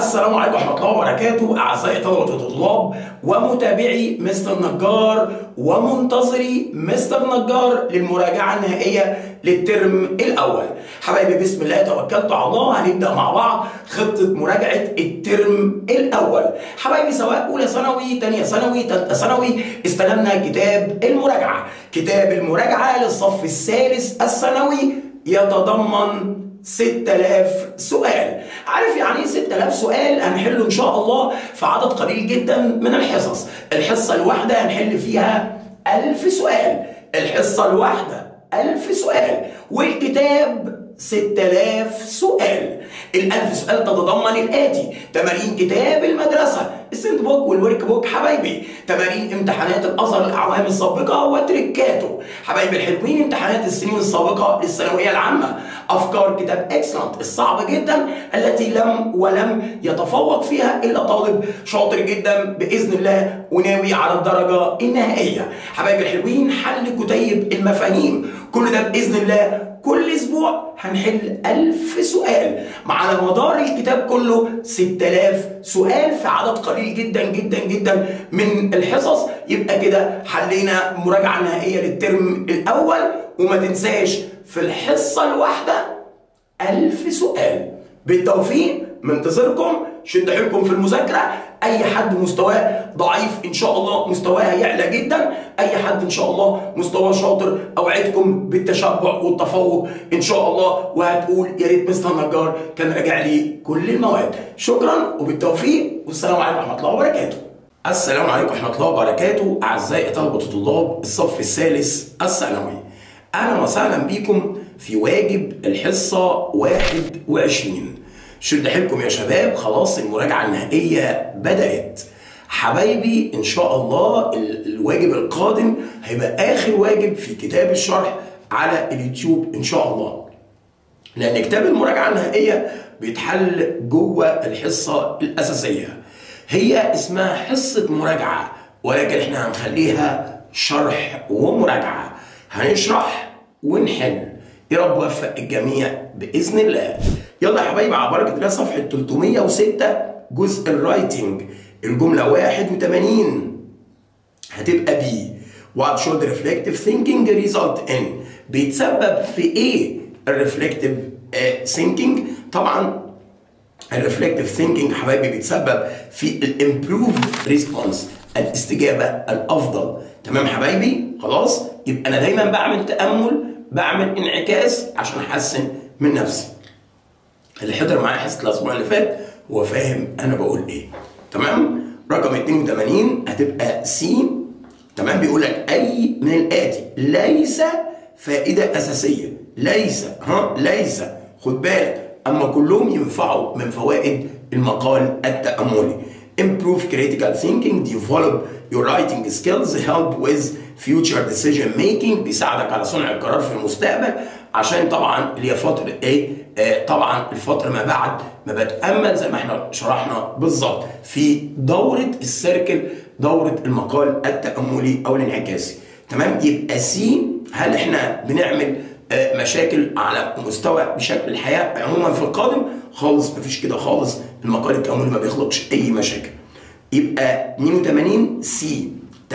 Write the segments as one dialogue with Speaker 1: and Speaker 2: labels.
Speaker 1: السلام عليكم ورحمة الله وبركاته أعزائي طلبة الطلاب ومتابعي مستر نجار ومنتظري مستر نجار للمراجعة النهائية للترم الأول. حبايبي بسم الله توكلت على الله هنبدأ مع بعض خطة مراجعة الترم الأول. حبايبي سواء أولى ثانوي، تانية ثانوي، تالتة ثانوي استلمنا كتاب المراجعة. كتاب المراجعة للصف الثالث الثانوي يتضمن 6000 سؤال عارف يعني ايه 6000 سؤال هنحله ان شاء الله في عدد قليل جدا من الحصص الحصه الواحده هنحل فيها 1000 سؤال الحصه الواحده 1000 سؤال والكتاب 6000 سؤال ال1000 سؤال تتضمن الاتي تمارين كتاب المدرسه السنت بوك والورك بوك حبايبي تمارين امتحانات الازهر الاعوام السابقه وتركاته حبايبي الحلوين امتحانات السنين السابقه للثانويه العامه افكار كتاب اكسلنت الصعبه جدا التي لم ولم يتفوق فيها الا طالب شاطر جدا باذن الله وناوي على الدرجه النهائيه حبايبي الحلوين حل كتيب المفاهيم كل ده باذن الله كل اسبوع هنحل ألف سؤال على مدار الكتاب كله 6000 سؤال في عدد قليل جدا جدا جدا من الحصص يبقى كده حلينا مراجعه نهائيه للترم الاول وما تنساش في الحصه الواحده ألف سؤال بالتوفيق منتظركم شد حيلكم في المذاكره اي حد مستواه ضعيف ان شاء الله مستواه هيعلى جدا اي حد ان شاء الله مستواه شاطر اوعدكم بالتشبع والتفوق ان شاء الله وهتقول يا ريت مستر نجار كان راجع لي كل المواد شكرا وبالتوفيق والسلام عليكم ورحمه الله وبركاته السلام عليكم ورحمه الله وبركاته اعزائي طلبه الطلاب الصف الثالث الثانوي اهلا وسهلا بكم في واجب الحصه 21 شد حيلكم يا شباب خلاص المراجعة النهائية بدأت حبايبي إن شاء الله الواجب القادم هيبقى آخر واجب في كتاب الشرح على اليوتيوب إن شاء الله لأن كتاب المراجعة النهائية بيتحل جوه الحصة الأساسية هي اسمها حصة مراجعة ولكن احنا هنخليها شرح ومراجعة هنشرح ونحل يا رب وفق الجميع بإذن الله يلا يا حبايبي على بركه الله صفحه 306 جزء الرايتنج الجمله 81 هتبقى بي وات شود ريفلكتيف ثينكينج ريزلت ان بيتسبب في ايه الريفلكتيف ثينكينج طبعا الريفلكتيف ثينكينج حبايبي بيتسبب في الامبروفد ريسبونس الاستجابه الافضل تمام حبايبي خلاص يبقى انا دايما بعمل تامل بعمل انعكاس عشان احسن من نفسي اللي حضر معايا حصه الاسبوع اللي فات هو فاهم انا بقول ايه تمام رقم 82 هتبقى سي تمام بيقول لك اي من الاتي ليس فائده اساسيه ليس ها ليس خد بالك اما كلهم ينفعوا من فوائد المقال التاملي improve critical thinking develop your writing skills help with future decision making بيساعدك على صنع القرار في المستقبل عشان طبعا اللي هي فتره ايه آه طبعا الفتره ما بعد ما بتامل زي ما احنا شرحنا بالظبط في دوره السيركل دوره المقال التاملي او الانعكاسي تمام يبقى سي هل احنا بنعمل آه مشاكل على مستوى بشكل الحياه عموما في القادم خالص مفيش كده خالص المقال التاملي ما بيخلقش اي مشاكل يبقى 82 سي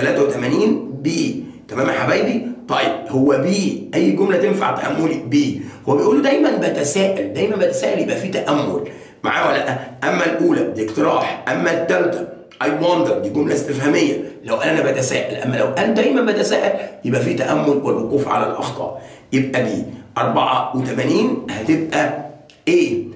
Speaker 1: 83 بي تمام يا حبايبي طيب هو بي اي جمله تنفع تاملي بي هو بيقول له دايما بتساءل دايما بتساءل يبقى في تامل معاه ولا لا اما الاولى دي اقتراح اما الثالثه اي وندر دي جمله استفهاميه لو انا بتساءل اما لو انا دايما بتساءل يبقى في تامل والوقوف على الاخطاء يبقى بي 84 هتبقى ايه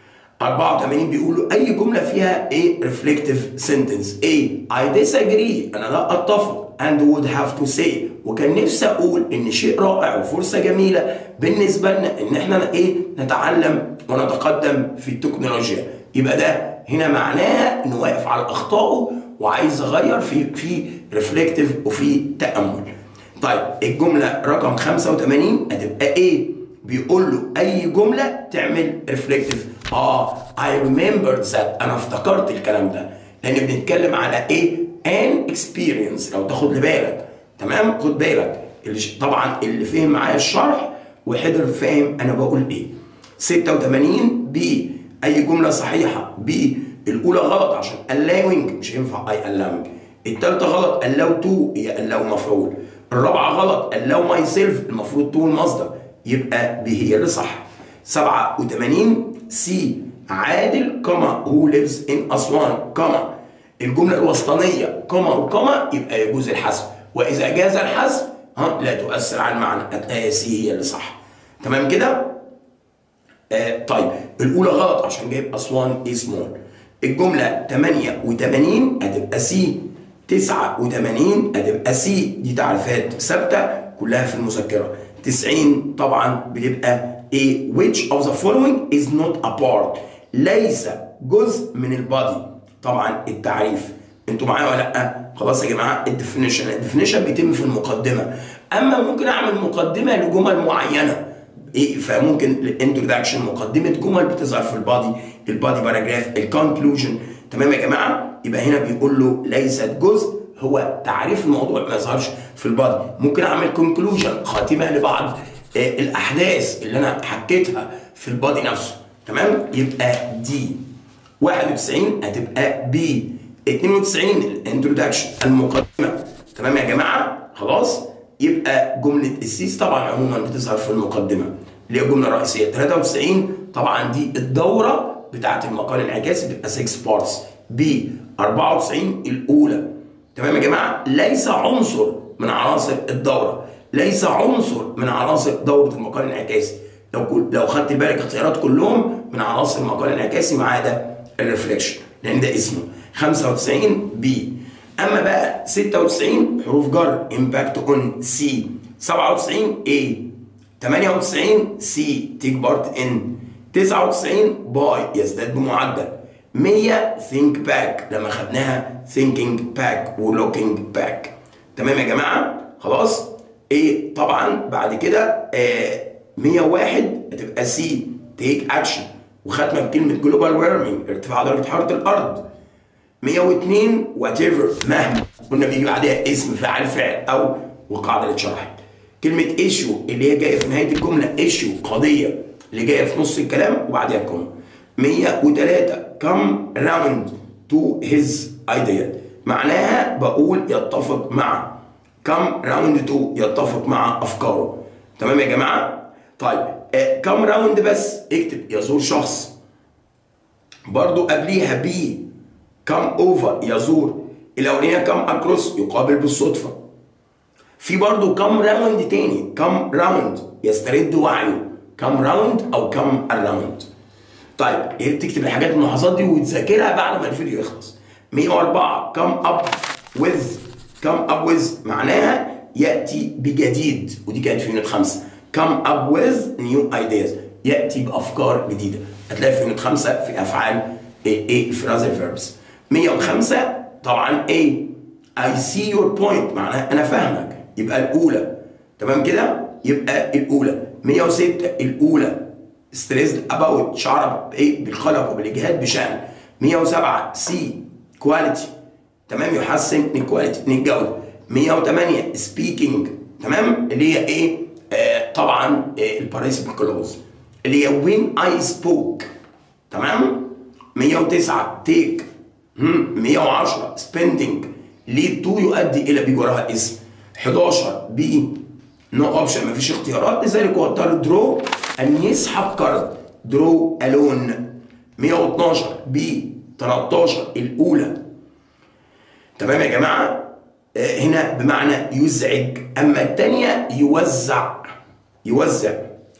Speaker 1: 84 بيقولوا اي جمله فيها ايه ريفلكتيف سنتنس ايه I disagree انا لا اتفق and would have to say وكان نفسي اقول ان شيء رائع وفرصه جميله بالنسبه لنا ان احنا ايه نتعلم ونتقدم في التكنولوجيا يبقى ده هنا معناها انه واقف على اخطائه وعايز يغير في في ريفلكتيف وفي تامل طيب الجمله رقم 85 هتبقى ايه بيقول له اي جمله تعمل ريفلكتيف اه I remembered that انا افتكرت الكلام ده لان بنتكلم على ايه an experience لو تاخد بالك تمام خد بالك اللي طبعا اللي فهم معايا الشرح وحضر فاهم انا بقول ايه 86 بي اي جمله صحيحه بي الاولى غلط عشان allowing مش هينفع I allowing الثالثه غلط allow to هي allow مفعول الرابعه غلط allow myself المفروض to المصدر يبقى ب هي اللي صح 87 سي عادل كما who lives in أسوان كما الجملة الوسطانية كما وكما يبقى يجوز الحذف وإذا جاز الحذف ها لا تؤثر على المعنى هتلاقي سي هي اللي صح تمام كده؟ آه طيب الأولى غلط عشان جايب أسوان اسمون الجملة 88 هتبقى سي 89 هتبقى سي دي تعريفات ثابتة كلها في المذكرة 90 طبعا بتبقى A which of the following is not a part ليس جزء من البادي طبعا التعريف انتوا معايا ولا لا خلاص يا جماعه الديفينيشن الديفينيشن بيتم في المقدمه اما ممكن اعمل مقدمه لجمل معينه ايه فممكن الانترودكشن مقدمه جمل بتظهر في البادي البادي باراجراف الكونكلوجن تمام يا جماعه يبقى هنا بيقول له ليست جزء هو تعريف الموضوع ما يظهرش في البادي ممكن اعمل كونكلوجن خاتمه لبعض الاحداث اللي انا حكيتها في البادي نفسه تمام يبقى دي 91 هتبقى بي 92 الانترودكشن المقدمه تمام يا جماعه خلاص يبقى جمله السيس طبعا عموما بتظهر في المقدمه اللي هي الجمله الرئيسيه 93 طبعا دي الدوره بتاعه المقال الانعكاسي بتبقى 6 بارتس بي 94 الاولى تمام يا جماعه ليس عنصر من عناصر الدوره ليس عنصر من عناصر دوره المقال الانعكاسي لو لو خدت بالك اختيارات كلهم من عناصر المقال الانعكاسي ما عدا الريفليكشن لان ده اسمه 95 بي اما بقى 96 حروف جر امباكت اون سي 97 اي 98 سي تيك بارت ان 99 باي يزداد بمعدل 100 ثينك باك لما خدناها ثينكينج باك ولوكينج باك تمام يا جماعه خلاص ايه طبعا بعد كده آه 101 هتبقى سي تيك اكشن وختمه بكلمه جلوبال ويرمينج ارتفاع درجه حراره الارض 102 وات ايفر مهما قلنا بيجي بعدها اسم فاعل فعل او والقاعده اللي اتشرحت كلمه ايشو اللي هي جايه في نهايه الجمله ايشو قضيه اللي جايه في نص الكلام وبعدها الكومه 103 كم راوند تو هيز ايديا معناها بقول يتفق مع كم راوند تو يتفق مع افكاره تمام يا جماعه طيب آه كم راوند بس اكتب يزور شخص برضو قبليها بي كم اوفر يزور الاولانيه كم اكروس يقابل بالصدفه في برضو كم راوند تاني كم راوند يسترد وعيه كم راوند او كم اراوند طيب ايه تكتب الحاجات الملاحظات دي وتذاكرها بعد ما الفيديو يخلص 104 كم اب وذ كم اب وذ معناها ياتي بجديد ودي كانت في يونت 5 كم اب وذ نيو ايدياز ياتي بافكار جديده هتلاقي في يونت 5 في افعال ايه فرازل فيربس 105 طبعا ايه اي سي يور بوينت معناها انا فاهمك يبقى الاولى تمام كده يبقى الاولى 106 الاولى ستريسد اباوت شعر بايه بالقلق وبالاجهاد بشان 107 سي كواليتي تمام يحسن من الكواليتي من الجوده 108 سبيكينج تمام اللي هي ايه آه طبعا آه الباريسيبل كلوز اللي هي وين اي سبوك تمام 109 تيك 110 سبيندنج ليد تو يؤدي الى بيجي وراها اسم 11 بي نو اوبشن مفيش اختيارات لذلك هو اضطر درو ان يسحب كارد درو الون 112 بي 13 الاولى تمام يا جماعه آه هنا بمعنى يزعج اما الثانيه يوزع يوزع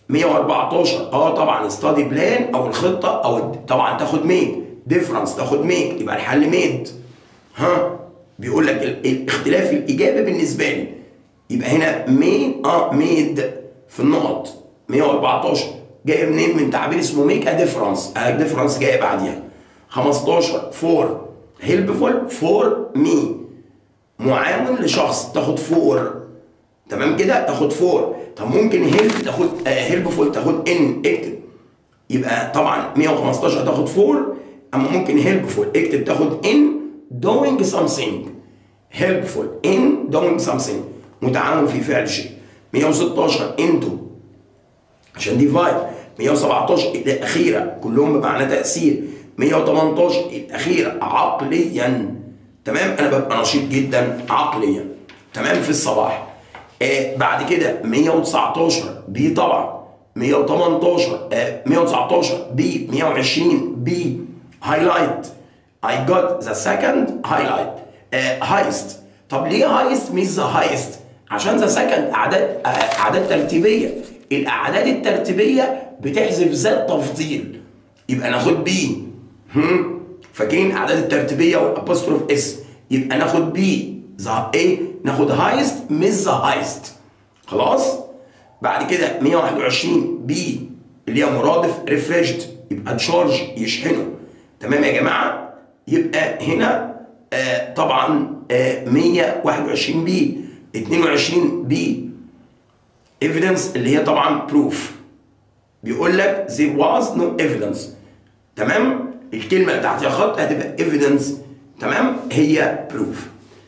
Speaker 1: 114 اه طبعا ستادي بلان او الخطه او طبعا تاخد ميك ديفرنس تاخد ميك يبقى الحل ميد ها بيقول لك الاختلاف الاجابه بالنسبه لي يبقى هنا مين اه ميد في النقط 114 جايه منين من تعبير اسمه ميك ا ديفرنس ا ديفرنس جايه بعديها 15 فور هيلبفول فور مي معاون لشخص تاخد فور تمام كده تاخد فور طب ممكن هيلب تاخد هيلبفول تاخد ان اكتب يبقى طبعا 115 تاخد فور اما ممكن هيلبفول اكتب تاخد ان doing something helpful in doing something متعاون في فعل شيء 116 into عشان دي فايب 117 الأخيرة كلهم بمعنى تأثير 118 الاخيره عقليا تمام انا ببقى نشيط جدا عقليا تمام في الصباح آه بعد كده 119 بي طبعا 118 آه 119 بي 120 بي هايلايت I got the second highlight آه highest طب ليه highest مش the highest عشان the second اعداد آه اعداد ترتيبيه الاعداد الترتيبيه بتحذف ذات تفضيل يبقى ناخد بي هم فاكرين الاعداد الترتيبيه والابوستروف اس يبقى ناخد بي ذا ايه ناخد هايست مش ذا هايست خلاص بعد كده 121 بي اللي هي مرادف ريفريشد يبقى تشارج يشحنه تمام يا جماعه يبقى هنا آه طبعا آه 121 بي 22 بي ايفيدنس اللي هي طبعا بروف بيقول لك there was no evidence تمام الكلمه اللي تحتها خط هتبقى evidence تمام هي بروف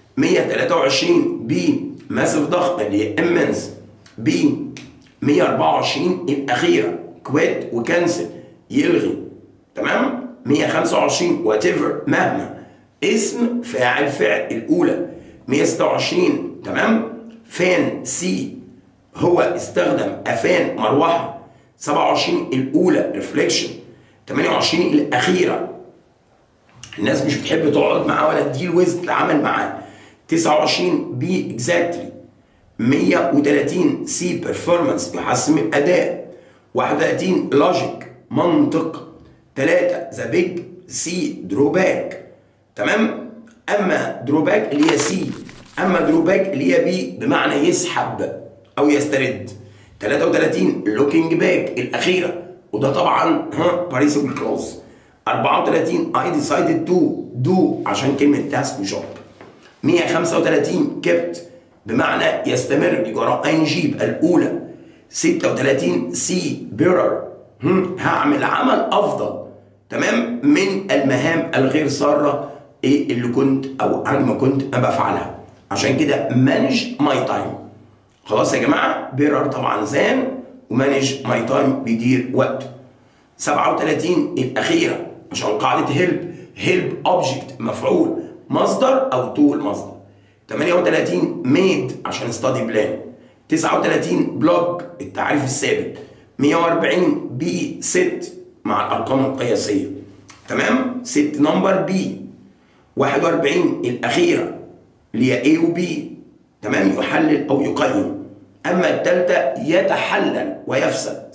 Speaker 1: 123 بي ماسف ضغط اللي هي امنس بي 124 الاخيره كويت وكنسل يلغي تمام 125 وات ايفر مهما اسم فاعل فعل الاولى 126 تمام فان سي هو استخدم افان مروحه 27 الاولى ريفليكشن 28 الاخيره الناس مش بتحب تقعد معاه ولا تديل ويز تتعامل معاه 29 بي اكزاكتلي 130 سي بيرفورمانس يحسن الاداء 31 لوجيك منطق 3 ذا بيج سي دروباك تمام اما دروباك اللي هي سي اما دروباك اللي هي بي بمعنى يسحب او يسترد 33 لوكينج باك الاخيره وده طبعا ها باريسيبل كلوز 34 اي ديسايدد تو دو عشان كلمه تاسك وجوب 135 كبت بمعنى يستمر بجراء ان جي يبقى الاولى 36 سي بيرر هعمل عمل افضل تمام من المهام الغير ساره ايه اللي كنت او انا ما كنت بفعلها عشان كده مانج ماي تايم خلاص يا جماعه بيرر طبعا زان ومانج ماي تايم بيدير وقته 37 الاخيره عشان قاعده هيلب هيلب اوبجكت مفعول مصدر او طول مصدر 38 ميد عشان ستادي بلان 39 بلوج التعريف الثابت 140 بي ست مع الارقام القياسيه تمام ست نمبر بي 41 الاخيره اللي هي A و B تمام يحلل او يقيم اما الثالثه يتحلل ويفسد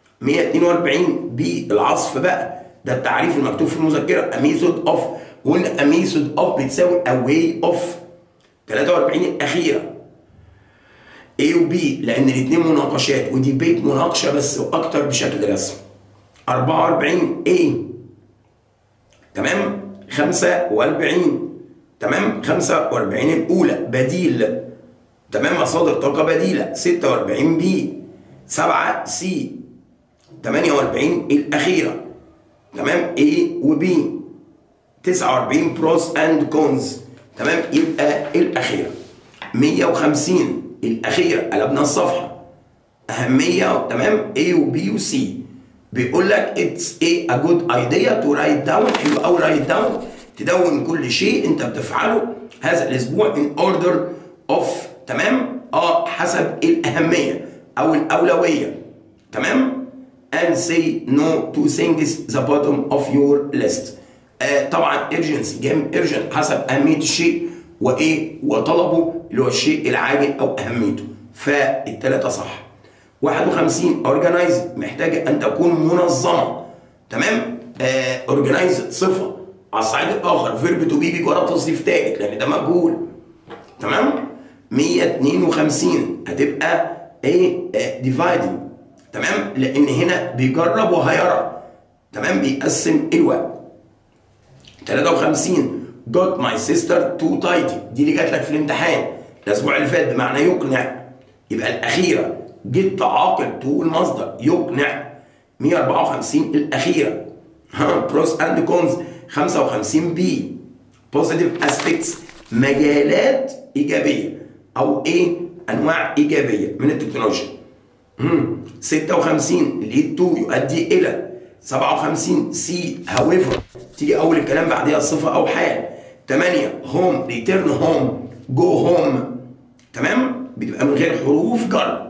Speaker 1: 142 بي العصف بقى ده التعريف المكتوب في المذكره a method of قلنا a method of بتساوي a way of 43 الاخيره A و B لان الاثنين مناقشات ودي بيت مناقشه بس واكتر بشكل رسمي 44 A تمام 45 تمام 45 الاولى بديل تمام مصادر طاقه بديله 46 بي 7 سي 48 الاخيره تمام A و B 49 بروس اند كونز تمام يبقى الاخيره 150 الاخيره قلبنا الصفحه اهميه تمام A و B و C بيقول لك اتس ايه ا جود ايديا تو رايت داون حلو قوي رايت داون تدون كل شيء انت بتفعله هذا الاسبوع ان اوردر اوف تمام اه حسب الاهميه او الاولويه تمام and say no to things the bottom of your list آه طبعا urgency جيم urgent حسب اهميه الشيء وايه وطلبه اللي هو الشيء العاجل او اهميته فالثلاثه صح 51 اورجنايز محتاجه ان تكون منظمه تمام اورجنايز آه صفه على الصعيد الاخر فيرب تو بي بيجي وراه تصريف تالت لان ده مجهول تمام 152 هتبقى ايه ديفايدنج تمام لان هنا بيجرب وهيرى تمام بيقسم الوقت 53 got my sister too tidy دي اللي جات لك في الامتحان الاسبوع اللي فات بمعنى يقنع يبقى الاخيره جيت تعاقل تقول مصدر يقنع 154 الاخيره ها بروس اند كونز 55 بي بوزيتيف اسبيكتس مجالات ايجابيه او ايه انواع ايجابيه من التكنولوجيا 56 ليد تو يؤدي الى 57 سي however تيجي اول الكلام بعديها صفه او حال 8 هوم ريتيرن هوم جو هوم تمام بتبقى من غير حروف جر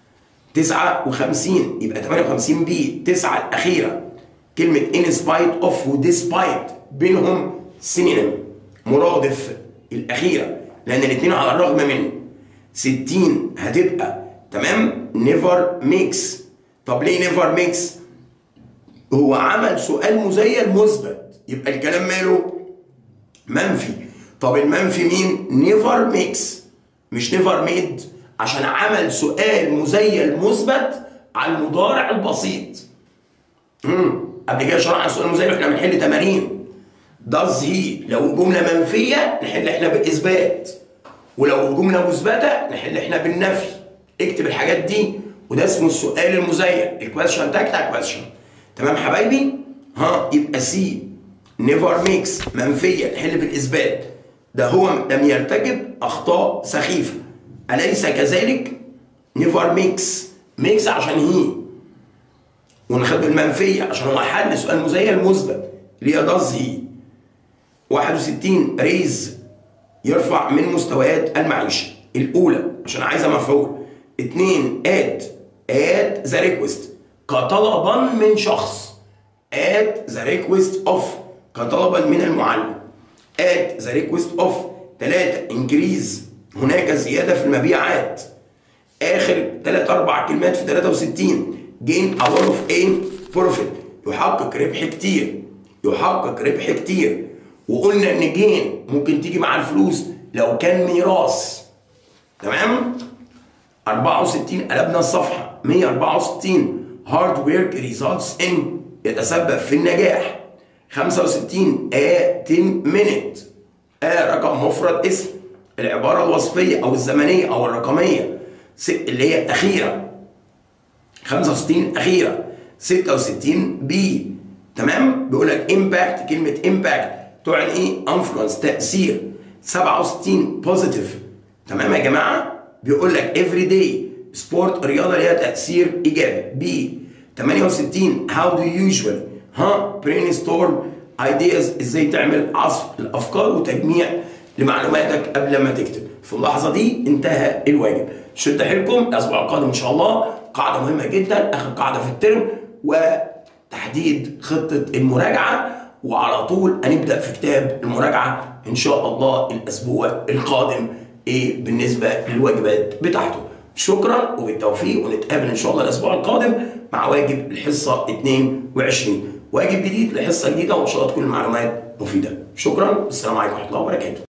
Speaker 1: 59 يبقى 58 بي 9 الاخيره كلمه in spite of و despite بينهم سينونيم مرادف الاخيره لان الاثنين على الرغم من 60 هتبقى تمام نيفر ميكس طب ليه نيفر ميكس هو عمل سؤال مزيل مثبت يبقى الكلام ماله منفي طب المنفي مين نيفر ميكس مش نيفر ميد عشان عمل سؤال مزيل مثبت على المضارع البسيط امم قبل كده شرحنا السؤال المزيل واحنا بنحل تمارين does هي لو جمله منفيه نحل احنا بالاثبات ولو الجمله مثبته نحل احنا بالنفي اكتب الحاجات دي وده اسمه السؤال المزيل الكويشن تاك بتاع كويشن تمام حبايبي ها يبقى سي نيفر ميكس منفيه نحل بالاثبات ده هو لم يرتكب اخطاء سخيفه اليس كذلك نيفر ميكس ميكس عشان هي ونخلي المنفيه عشان هو حل سؤال مزيل مثبت اللي هي داز هي 61 ريز يرفع من مستويات المعيشه الاولى عشان عايزه مفعول اثنين ات ات ذا ريكوست كطلبا من شخص ات ذا ريكوست اوف كطلبا من المعلم ات ذا ريكوست اوف ثلاثة انكريز هناك زيادة في المبيعات آخر ثلاث أربع كلمات في 63 جين أور أوف إيه بروفيت يحقق ربح كتير يحقق ربح كتير وقلنا إن جين ممكن تيجي مع الفلوس لو كان ميراث تمام 64 قلبنا الصفحة 164 هارد ورك ريزلتس ان يتسبب في النجاح 65 a 10 minute آه رقم مفرد اسم العبارة الوصفية أو الزمنية أو الرقمية اللي هي أخيرة 65 أخيرة 66 بي تمام بيقول لك امباكت كلمة امباكت تعني ايه انفلونس تأثير 67 بوزيتيف تمام يا جماعة بيقول لك افري داي سبورت رياضة ليها تأثير إيجابي بي 68 هاو دو يوجوالي ها برين ستورم ايدياز ازاي تعمل عصف الافكار وتجميع لمعلوماتك قبل ما تكتب في اللحظه دي انتهى الواجب شد حيلكم الاسبوع القادم ان شاء الله قاعده مهمه جدا اخر قاعده في الترم وتحديد خطه المراجعه وعلى طول هنبدا في كتاب المراجعه ان شاء الله الاسبوع القادم ايه بالنسبه للواجبات بتاعته شكرا وبالتوفيق ونتقابل ان شاء الله الاسبوع القادم مع واجب الحصه 22 واجب جديد لحصه جديده وان شاء الله تكون المعلومات مفيده شكرا والسلام عليكم ورحمه الله وبركاته